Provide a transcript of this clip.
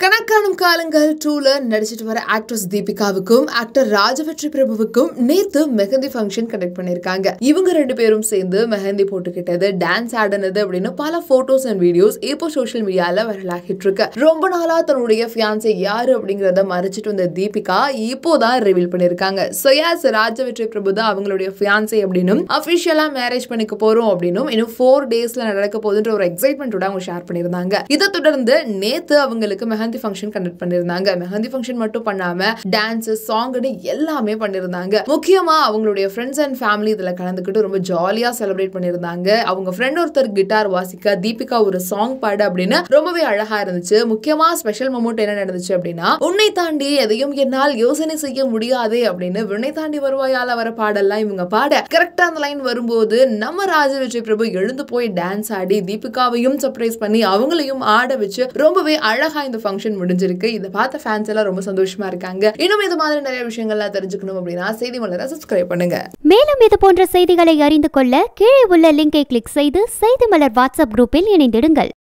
கணக்கானும் காலங்கள் டூல நடிச்சிட்டு வர ஆக்ட்ரஸ் தீபிகாவுக்கும் ஆக்டர் ராஜவெற்றி பிரபுவுக்கும் நேத்து மெஹந்தி ஃபங்க்ஷன் கண்டக்ட் பண்ணிருக்காங்க இவங்க ரெண்டு பேரும் சேர்ந்து மெஹந்தி போட்டுக்கிட்டது டான்ஸ் ஆடினது அப்படின்னு பல போட்டோஸ் அண்ட் வீடியோஸ் இப்போ சோஷியல் மீடியால வைரலாகிட்டு இருக்கு ரொம்ப நாளா தன்னுடைய ஃபியான்சே யாரு அப்படிங்கறத மறைச்சிட்டு வந்த தீபிகா இப்போதான் ரிவீல் பண்ணிருக்காங்க சயாஸ் ராஜவெற்றி பிரபு தான் அவங்களுடைய ஃபியான்சே அப்படின்னும் அபிஷியலா மேரேஜ் பண்ணிக்க போறோம் அப்படின்னும் இன்னும் ஃபோர் டேஸ்ல நடக்க போகுதுன்ற ஒரு எக்ஸைட்மெண்ட்டோட அவங்க ஷேர் பண்ணியிருந்தாங்க இதை தொடர்ந்து நேத்து அவங்களுக்கு மெஹந்தி ஃபங்க்ஷன் கண்டக்ட் பண்ணியிருந்தாங்க மெஹந்தி ஃபங்க்ஷன் மட்டும் பண்ணாம டான்ஸ் சாங்னு எல்லாமே பண்ணியிருந்தாங்க முக்கியமா அவங்களுடைய ஃப்ரெண்ட்ஸ் அண்ட் ஃபேமிலி இதுல கலந்துக்கிட்டு ரொம்ப ஜாலியா செலிப்ரேட் பண்ணியிருந்தாங்க அவங்க ஃப்ரெண்ட் ஒருத்தர் கிட்டார் வாசிக்க தீபிகா ஒரு சாங் பாடு அப்படின்னு ரொம்பவே அழகா இருந்துச்சு முக்கியமா ஸ்பெஷல் மொமெண்ட் என்ன நடந்துச்சு அப்படின்னா உன்னை தாண்டி எதையும் என்னால் யோசனை செய்ய முடியாதே அப்படின்னு விண்ணை தாண்டி வருவாயால வர பாடெல்லாம் இவங்க பாட கரெக்டா அந்த லைன் வரும்போது நம்ம ராஜ விஜய் பிரபு எழுந்து போய் டான்ஸ் ஆடி தீபிகாவையும் சர்ப்ரைஸ் பண்ணி அவங்களையும் ஆட வச்சு ரொம்பவே அழகா இந்த ஃபங்க்ஷன் முடிஞ்சிருக்கு இதை பார்த்த ஃபேன்ஸ் எல்லாம் ரொம்ப சந்தோஷமா இருக்காங்க இன்னும் இது மாதிரி நிறைய விஷயங்கள்லாம் தெரிஞ்சுக்கணும் அப்படின்னா செய்தி மலரை சப்ஸ்கிரைப் பண்ணுங்க மேலும் இது போன்ற செய்திகளை அறிந்து கொள்ள கீழே உள்ள லிங்கை கிளிக் செய்து செய்தி மலர் வாட்ஸ்அப் குரூப்பில் இணைந்திடுங்கள்